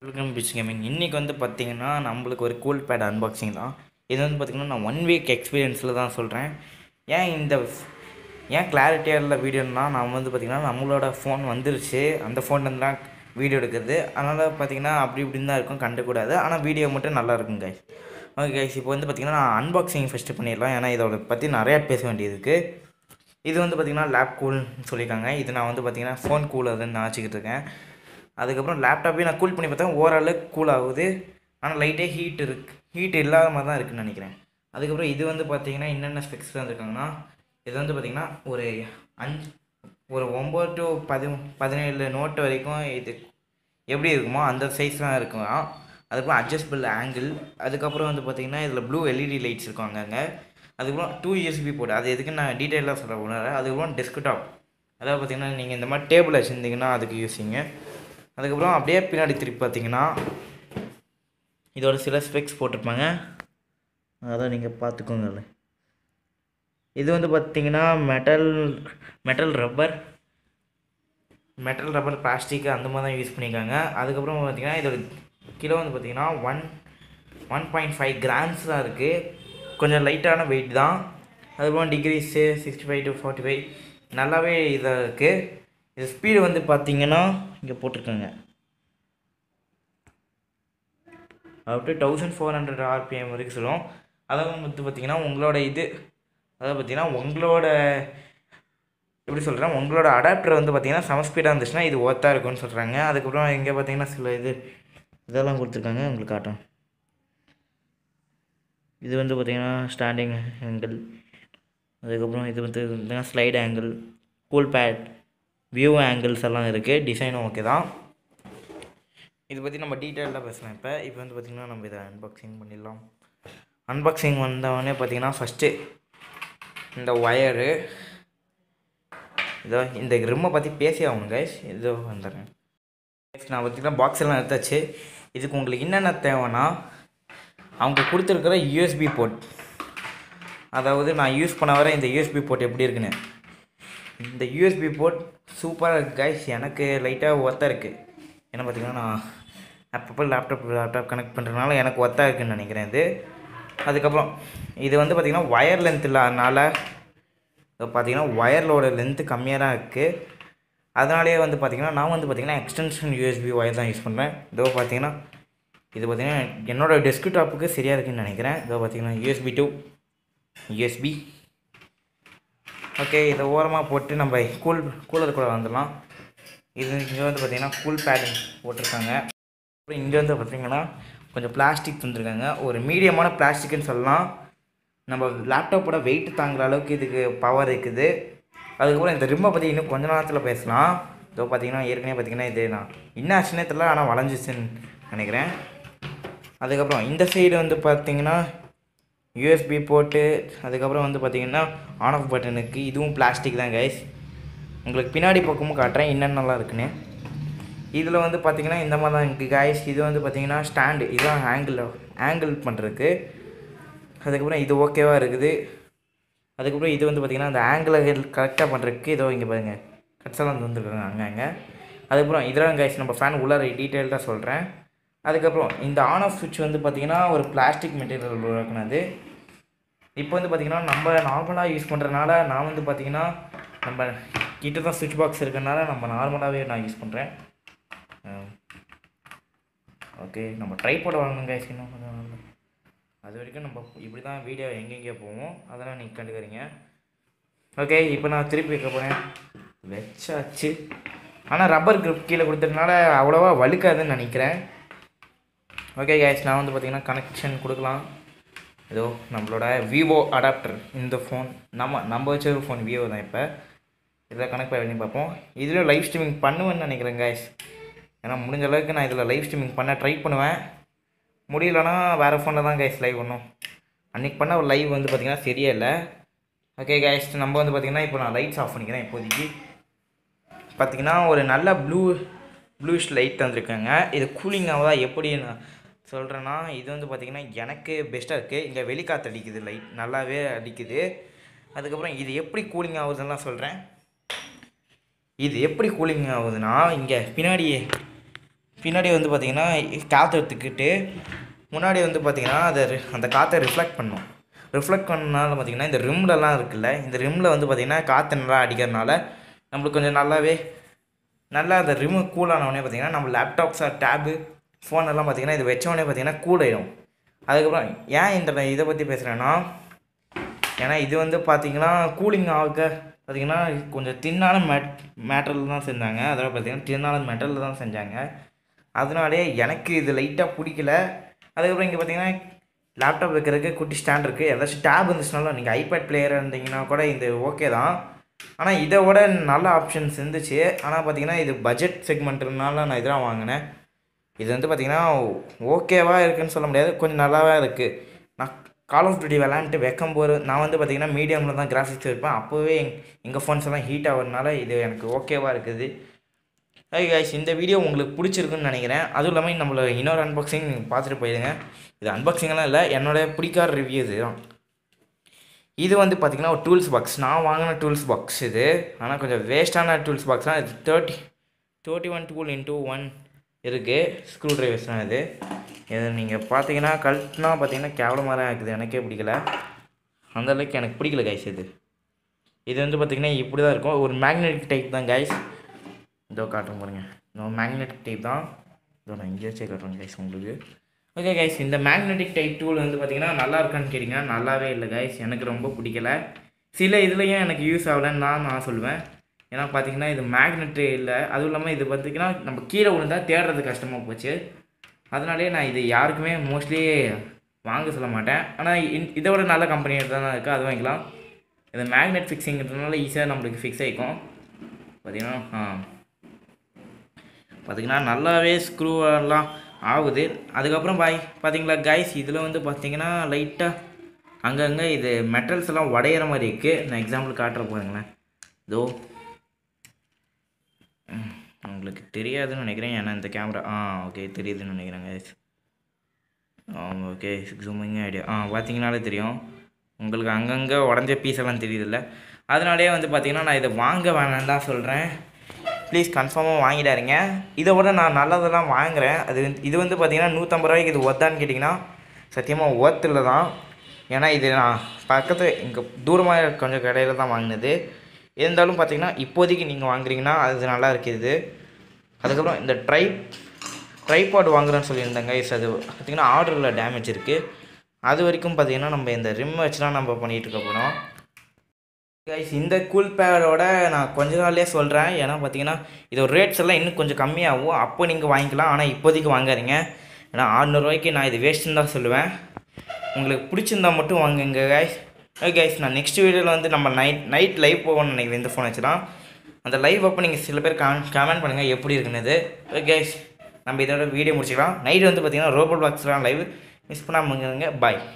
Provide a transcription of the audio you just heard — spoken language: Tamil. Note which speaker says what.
Speaker 1: வெல்கம் பிச் கேமிங் இன்றைக்கி வந்து பார்த்தீங்கன்னா நம்மளுக்கு ஒரு கூல் பேட் அன்பாக்சிங் தான் இது வந்து பார்த்திங்கன்னா நான் ஒன் வீக் எக்ஸ்பீரியன்ஸில் தான் சொல்கிறேன் ஏன் இந்த ஏன் கிளாரிட்டியாக இல்லை வீடியோன்னா நான் வந்து பார்த்திங்கன்னா நம்மளோட ஃபோன் வந்துருச்சு அந்த ஃபோன்லேருந்து தான் வீடியோ எடுக்கிறது அதனால் பார்த்திங்கன்னா அப்படி இப்படின்னு தான் இருக்கும் கண்டுக்கூடாது ஆனால் வீடியோ மட்டும் நல்லா இருக்கும் கைஸ் ஓகே கைஸ் இப்போ வந்து பார்த்திங்கன்னா நான் அன்பாக்சிங் ஃபஸ்ட்டு பண்ணிடலாம் ஏன்னா இதோட பற்றி நிறையா பேச வேண்டியது இருக்குது இது வந்து பார்த்திங்கன்னா லேப் கூல்னு சொல்லியிருக்காங்க இது நான் வந்து பார்த்திங்கன்னா ஃபோன் கூலர்னு நான் வச்சுக்கிட்டு இருக்கேன் அதுக்கப்புறம் லேப்டாப்பையும் நான் கூல் பண்ணி பார்த்தேன் ஓரளவுக்கு கூல் ஆகுது ஆனால் லைட்டே ஹீட் இருக்கு ஹீட் இல்லாத மாதிரி தான் இருக்குன்னு நினைக்கிறேன் அதுக்கப்புறம் இது வந்து பார்த்தீங்கன்னா என்னென்ன ஸ்பெக்ஸ் வந்திருக்காங்கன்னா இது வந்து பார்த்திங்கன்னா ஒரு அஞ்சு ஒரு ஒம்பது டு பதி பதினேழு நோட்டு வரைக்கும் இது எப்படி இருக்குமோ அந்த சைஸ்லாம் இருக்கும் அதுக்கப்புறம் அட்ஜஸ்டபிள் ஆங்கிள் அதுக்கப்புறம் வந்து பார்த்திங்கன்னா இதில் ப்ளூ எல்இடி லைட்ஸ் இருக்கும் அங்கங்கே அதுக்கப்புறம் டூ யூஎஸ்பி போர்டு அது எதுக்கு நான் டீட்டெயிலாக சொல்ல உணர அதுக்கப்புறம் டெஸ்க்டாப் அதாவது பார்த்திங்கன்னா நீங்கள் இந்த மாதிரி டேபிள் வச்சுருந்தீங்கன்னா அதுக்கு யூஸிங்க அதுக்கப்புறம் அப்படியே பின்னாடி திருப்பி பார்த்தீங்கன்னா இதோட சில ஸ்பெக்ஸ் போட்டிருப்பாங்க அதான் நீங்கள் பார்த்துக்கோங்க இது வந்து பார்த்தீங்கன்னா metal metal rubber metal rubber plastic அந்த மாதிரி தான் யூஸ் பண்ணியிருக்காங்க அதுக்கப்புறம் பார்த்தீங்கன்னா இதோட கிலோ வந்து பார்த்தீங்கன்னா one one point five grams தான் இருக்குது கொஞ்சம் லைட்டான வெயிட் தான் அதுக்கப்புறம் degrees sixty five to forty five நல்லாவே இதாக இருக்குது இது ஸ்பீடு வந்து பார்த்தீங்கன்னா இங்கே போட்டிருக்காங்க up to thousand four hundred RPM வரைக்கும் சொல்லும் அதாவது வந்து பார்த்தீங்கன்னா உங்களோட இது அதாவது பார்த்தீங்கன்னா உங்களோட எப்படி சொல்கிறேன் உங்களோட அடாப்டர் வந்து பார்த்தீங்கன்னா சம ஸ்பீடாக இருந்துச்சுன்னா இது ஒர்த்தாக இருக்கும்னு சொல்கிறாங்க அதுக்கப்புறம் இங்கே பார்த்தீங்கன்னா சில இது இதெல்லாம் கொடுத்துருக்காங்க உங்களுக்கு காட்டும் இது வந்து பார்த்தீங்கன்னா ஸ்டாண்டிங் ஆங்கிள் அதுக்கப்புறம் இது வந்து slight angle cool pad view angles எல்லாம் இருக்குது டிசைனும் ஓகே தான் இதை பற்றி நம்ம டீட்டெயிலாக பேசலாம் இப்போ இப்போ வந்து பார்த்திங்கன்னா நம்ம இதை அன்பாக்சிங் பண்ணிடலாம் அன்பாக்சிங் வந்தவொடனே பார்த்திங்கன்னா ஃபஸ்ட்டு இந்த ஒயரு இதோ இந்த ரிம்மை பற்றி பேசி ஆகணும் கைஸ் இதோ வந்துடுறேன் நெக்ஸ்ட் நான் பார்த்திங்கன்னா பாக்ஸ் எல்லாம் எடுத்தாச்சு இதுக்கு உங்களுக்கு என்னென்ன தேவைன்னா அவங்க கொடுத்துருக்கிற யூஎஸ்பி போர்ட் அதாவது நான் யூஸ் பண்ண வர இந்த யூஎஸ்பி போர்ட் எப்படி இருக்குன்னு இந்த யூஎஸ்பி போர்ட் சூப்பராக இருக்குது கைஸ் எனக்கு லைட்டாக ஒர்த்தாக இருக்குது ஏன்னா பார்த்தீங்கன்னா நான் அப்பப்போ லேப்டாப் லேப்டாப் கனெக்ட் பண்ணுறதுனால எனக்கு ஒர்த்தாக இருக்குன்னு நினைக்கிறேன் இது அதுக்கப்புறம் இது வந்து பார்த்திங்கன்னா ஒயர் லென்த் இல்லாதனால பார்த்தீங்கன்னா ஒயர்லோட லென்த்து கம்மியாக தான் இருக்குது அதனாலேயே வந்து பார்த்திங்கன்னா நான் வந்து பார்த்திங்கன்னா எக்ஸ்டென்ஷன் யூஎஸ்பி ஒயர் தான் யூஸ் பண்ணுறேன் இதோ பார்த்தீங்கன்னா இது பார்த்திங்கன்னா என்னோடய டெஸ்க்டாப்புக்கு சரியாக இருக்குன்னு நினைக்கிறேன் இதோ பார்த்தீங்கன்னா யூஎஸ்பி டூ யூஎஸ்பி ஓகே இதை ஓரமாக போட்டு நம்ம கூல் கூலர் கூட வந்துடலாம் இது இங்கே வந்து பார்த்திங்கன்னா கூல் பேடிங் போட்டிருக்காங்க அப்புறம் இங்கே வந்து பார்த்திங்கன்னா கொஞ்சம் பிளாஸ்டிக் தந்துருக்காங்க ஒரு மீடியமான பிளாஸ்டிக்னு சொல்லலாம் நம்ம லேப்டாப்போட வெயிட் தாங்குற அளவுக்கு இதுக்கு பவர் இருக்குது அதுக்கப்புறம் இந்த ரிம்மை பற்றி இன்னும் கொஞ்ச நேரத்தில் பேசலாம் இதோ பார்த்தீங்கன்னா ஏற்கனவே பார்த்தீங்கன்னா இது நான் என்ன ஆச்சுன்னே தெரியல ஆனால் வளைஞ்சிச்சுன்னு நினைக்கிறேன் அதுக்கப்புறம் இந்த சைடு வந்து பார்த்தீங்கன்னா யூஎஸ்பி போட்டு அதுக்கப்புறம் வந்து பார்த்திங்கன்னா ஆன் ஆஃப் பட்டனுக்கு இதுவும் பிளாஸ்டிக் தான் கைஸ் உங்களுக்கு பின்னாடி பக்கமும் காட்டுறேன் என்னென்னலாம் இருக்குன்னு இதில் வந்து பார்த்திங்கன்னா இந்த மாதிரி தான் இருக்குது கைஸ் இது வந்து பார்த்திங்கன்னா ஸ்டாண்டு இதுதான் ஆங்கிள் ஆங்கிள் பண்ணுறதுக்கு அதுக்கப்புறம் இது ஓகேவாக இருக்குது அதுக்கப்புறம் இது வந்து பார்த்திங்கன்னா அந்த ஆங்கிளை கரெக்டாக பண்ணுறதுக்கு இதோ இங்கே பாருங்கள் கட்ஸெல்லாம் வந்துருக்காங்க அங்கங்கே அதுக்கப்புறம் இதெல்லாம் கைஸ் நம்ம ஃபேன் உள்ளார டீட்டெயில்டாக சொல்கிறேன் அதுக்கப்புறம் இந்த ஆன் ஆஃப் சுவிட்ச் வந்து பார்த்திங்கன்னா ஒரு பிளாஸ்டிக் மெட்டீரியல் உருவாக்குனது இப்போ வந்து பார்த்திங்கன்னா நம்ம நார்மலாக யூஸ் பண்ணுறதுனால நான் வந்து பார்த்திங்கன்னா நம்ம கிட்ட தான் சுவிட்ச் பாக்ஸ் இருக்கிறனால நம்ம நார்மலாகவே நான் யூஸ் பண்ணுறேன் ஓகே நம்ம ட்ரை போட வாங்கணும் கைஸ் இன்னும் கொஞ்சம் நாள்ல. அது வரைக்கும் நம்ம இப்படி தான் வீடியோ எங்கெங்கே போவோம் அதெல்லாம் நீங்கள் கண்டுக்கிறீங்க ஓகே இப்போ நான் திருப்பி வைக்க போகிறேன் வச்சாச்சு ஆனால் ரப்பர் grip கீழே கொடுத்ததுனால அவ்வளோவா வழுக்காதுன்னு நினைக்கிறேன் ஓகே கேஸ் நான் வந்து பார்த்தீங்கன்னா கனெக்ஷன் கொடுக்கலாம் ஏதோ நம்மளோட விவோ அடாப்டர் இந்த ஃபோன் நம்ம நம்ம வச்ச ஃபோன் விவோ தான் இப்போ இதில் கனெக்ட் பண்ணி பார்ப்போம் இதில் லைவ் ஸ்ட்ரீமிங் பண்ணுவேன்னு நினைக்கிறேன் guys ஏன்னா முடிஞ்ச அளவுக்கு நான் இதில் லைவ் ஸ்ட்ரீமிங் பண்ண ட்ரை பண்ணுவேன் முடியலன்னா வேறு ஃபோனில் தான் கைஸ் லைவ் பண்ணும் அன்றைக்கி பண்ண ஒரு லைவ் வந்து பார்த்திங்கன்னா சரியே இல்லை ஓகே கைஸ் நம்ம வந்து பார்த்திங்கன்னா இப்போ நான் லைட்ஸ் ஆஃப் பண்ணிக்கிறேன் இப்போதைக்கு பார்த்திங்கன்னா ஒரு நல்ல ப்ளூ ப்ளூஷ் லைட் தந்திருக்காங்க இது கூலிங் ஆகுதா எப்படி நான் சொல்கிறேன்னா இது வந்து பார்த்திங்கன்னா எனக்கு பெஸ்ட்டாக இருக்குது இங்கே வெளிக்காற்று அடிக்குது லைட் நல்லாவே அடிக்குது அதுக்கப்புறம் இது எப்படி கூலிங் ஆகுதுன்னு சொல்கிறேன் இது எப்படி கூலிங் ஆகுதுன்னா இங்கே பின்னாடி பின்னாடி வந்து பார்த்தீங்கன்னா காற்று எடுத்துக்கிட்டு முன்னாடி வந்து பார்த்தீங்கன்னா அதை ரி- அந்த காற்றை ரிஃப்ளெக்ட் பண்ணும் ரிஃப்ளெக்ட் பண்ணனால பார்த்தீங்கன்னா இந்த ரிம்லலாம் இருக்குல்ல இந்த ரிம்மில் வந்து பார்த்தீங்கன்னா காற்று நல்லா அடிக்கிறதுனால நம்மளுக்கு கொஞ்சம் நல்லாவே நல்லா அந்த ரிமு கூல் ஆனவுடனே பார்த்தீங்கன்னா நம்ம லேப்டாப்ஸ் டேபு ஃபோன் எல்லாம் பார்த்தீங்கன்னா இது வச்சோடனே பார்த்தீங்கன்னா கூல் ஆயிடும் அதுக்கப்புறம் ஏன் இந்த நான் இதை பற்றி பேசுகிறேன்னா ஏன்னா இது வந்து பார்த்தீங்கன்னா கூலிங் ஆக பார்த்தீங்கன்னா கொஞ்சம் தின்னான மேட் மேட்டரில் தான் செஞ்சாங்க அதோட பார்த்தீங்கன்னா தின்னான மெட்டலில் தான் செஞ்சாங்க அதனாலே எனக்கு இது லைட்டாக பிடிக்கல அதுக்கப்புறம் இங்கே பார்த்தீங்கன்னா லேப்டாப் வைக்கிறதுக்கு குட்டி ஸ்டாண்ட் இருக்குது ஏதாச்சும் டேப் இருந்துச்சுனாலும் நீங்கள் ஐபேட் பிளேயர் இருந்தீங்கன்னா கூட இது ஓகே தான் ஆனால் இதை விட நல்ல ஆப்ஷன்ஸ் இருந்துச்சு ஆனால் பார்த்தீங்கன்னா இது பட்ஜெட் செக்மெண்ட்னால நான் இதெல்லாம் வாங்கினேன் இது வந்து பார்த்தீங்கன்னா ஓகேவா இருக்குன்னு சொல்ல முடியாது கொஞ்சம் நல்லாவே இருக்குது நான் கால் ஆஃப் டியூட்டி விளாண்டுட்டு வைக்கும் போது நான் வந்து பார்த்தீங்கன்னா மீடியமில் தான் கிராஃபிக்ஸ் இருப்பேன் அப்போவே எங் எங்கள் ஃபோன்ஸ் எல்லாம் ஹீட் ஆகிறதுனால இது எனக்கு ஓகேவாக இருக்குது ஹை கைஸ் இந்த வீடியோ உங்களுக்கு பிடிச்சிருக்குன்னு நினைக்கிறேன் அதுவும் இல்லாமல் நம்மள இன்னொரு அன்பாக்சிங் பார்த்துட்டு போயிடுங்க இது அன்பாக்சிங்கெல்லாம் இல்லை என்னோட பிடிக்காத ரிவ்யூ இது தான் இது வந்து பார்த்திங்கன்னா ஒரு டூல்ஸ் பாக்ஸ் நான் வாங்கின டூல்ஸ் பாக்ஸ் இது ஆனால் கொஞ்சம் வேஸ்ட்டான டூல்ஸ் பாக்ஸ் தான் இது thirty thirty one tool into one இருக்குது ஸ்க்ரூ ட்ரைவர்ஸ் தான் இது இது நீங்கள் பார்த்தீங்கன்னா கழட்டினா பார்த்தீங்கன்னா கேவலமாக தான் இருக்குது எனக்கே பிடிக்கல அந்த அளவுக்கு எனக்கு பிடிக்கல கைஸ் இது இது வந்து பார்த்திங்கன்னா இப்படி தான் இருக்கும் ஒரு மேக்னெட்டிக் டைப் தான் கைஸ் இதோ காட்டுறேன் பாருங்க இந்த மேக்னெட்டிக் டைப் தான் இதோ நான் இங்கே வச்சே காட்டுறேன் கைஸ் உங்களுக்கு ஓகே கைஸ் இந்த மேக்னெட்டிக் டைப் டூல் வந்து பார்த்தீங்கன்னா நல்லா இருக்கான்னு கேட்டிங்கன்னா நல்லாவே இல்லை கைஸ் எனக்கு ரொம்ப பிடிக்கல சில இதுலேயும் எனக்கு யூஸ் ஆகலைன்னு தான் நான் சொல்லுவேன் ஏன்னா பார்த்தீங்கன்னா இது மேக்னெட்டு இல்லை அதுவும் இல்லாமல் இது பார்த்தீங்கன்னா நம்ம கீழே விழுந்தா தேடுறது கஷ்டமாக போச்சு அதனாலே நான் இது யாருக்குமே மோஸ்ட்லி வாங்க சொல்ல மாட்டேன் ஆனால் இதை விட நல்ல கம்பெனி தான் இருக்குது அது வாங்கிக்கலாம் இது மேக்னெட் ஃபிக்ஸிங்கிறதுனால ஈஸியாக நம்மளுக்கு ஃபிக்ஸ் ஆகிக்கும் பார்த்தீங்கன்னா ஆ பார்த்தீங்கன்னா நல்லாவே ஸ்க்ரூ எல்லாம் ஆகுது அதுக்கப்புறம் பாய் பார்த்தீங்களா கைஸ் இதில் வந்து பார்த்தீங்கன்னா லைட்டாக அங்கங்கே இது மெட்டல்ஸ் எல்லாம் உடையிற மாதிரி இருக்குது நான் எக்ஸாம்பிள் காட்டுற போகிறேங்களேன் இதோ ம், உங்களுக்கு தெரியாதுன்னு நினைக்கிறேன் ஏன்னா இந்த கேமரா ஆ ஓகே தெரியுதுன்னு நினைக்கிறேன் கைஸ் ஓகே ஜூமிங் ஐடியா ஆ பார்த்தீங்கனாலே தெரியும் உங்களுக்கு அங்கங்கே உடஞ்ச பீஸ் எல்லாம் தெரியுதுல்ல அதனாலேயே வந்து பார்த்தீங்கன்னா நான் இதை வாங்க வேணாம் தான் சொல்கிறேன் ப்ளீஸ் கன்ஃபார்மாக வாங்கிடாதீங்க இதை விட நான் நல்லதெல்லாம் வாங்குறேன் அது வந்து- இது வந்து பார்த்தீங்கன்னா நூற்றம்பது ரூபாய்க்கு இது ஒத்தான்னு கேட்டிங்கன்னா சத்தியமாக ஒர்த்தில் தான் ஏன்னா இது நான் பக்கத்து இங்கே தூரமாக கொஞ்சம் கடையில் தான் வாங்கினது இருந்தாலும் பார்த்தீங்கன்னா இப்போதைக்கு நீங்கள் வாங்குறீங்கன்னா அது நல்லா இருக்குது அதுக்கப்புறம் இந்த ட்ரை ட்ரைபாட் வாங்குறேன்னு சொல்லியிருந்தேங்க இஸ் அது பார்த்திங்கன்னா ஆர்டரில் டேமேஜ் இருக்குது அது வரைக்கும் பார்த்தீங்கன்னா நம்ம இந்த ரிம் வச்சுலாம் நம்ம பண்ணிகிட்டு இருக்க போகிறோம் கைஸ் இந்த கூல் பேடோட நான் கொஞ்ச நாள்லேயே சொல்கிறேன் ஏன்னா பார்த்தீங்கன்னா இதோட ரேட்ஸ் எல்லாம் இன்னும் கொஞ்சம் கம்மியாகும் அப்போ நீங்கள் வாங்கிக்கலாம் ஆனால் இப்போதைக்கு வாங்காதீங்க ஏன்னா ஆறுநூறுவாய்க்கு நான் இது வேஸ்ட்டுன்னு தான் சொல்லுவேன் உங்களுக்கு பிடிச்சிருந்தா மட்டும் வாங்குங்க கைஸ் ஓகே கைஸ் நான் நெக்ஸ்ட் வீடியோவில் வந்து நம்ம நைட் நைட் லைவ் போவோம்னு நினைக்கிறேன் இந்த ஃபோன் வச்சுலாம் அந்த லைவ் அப்போ நீங்கள் சில பேர் காம் கமெண்ட் பண்ணுங்கள் எப்படி இருக்குன்னு ஓகே கைஸ் நம்ம இதோட வீடியோ முடிச்சுக்கலாம் நைட் வந்து பார்த்தீங்கன்னா ரோபோட் பாக்ஸ்லாம் லைவ் மிஸ் பண்ணாமல் பாய்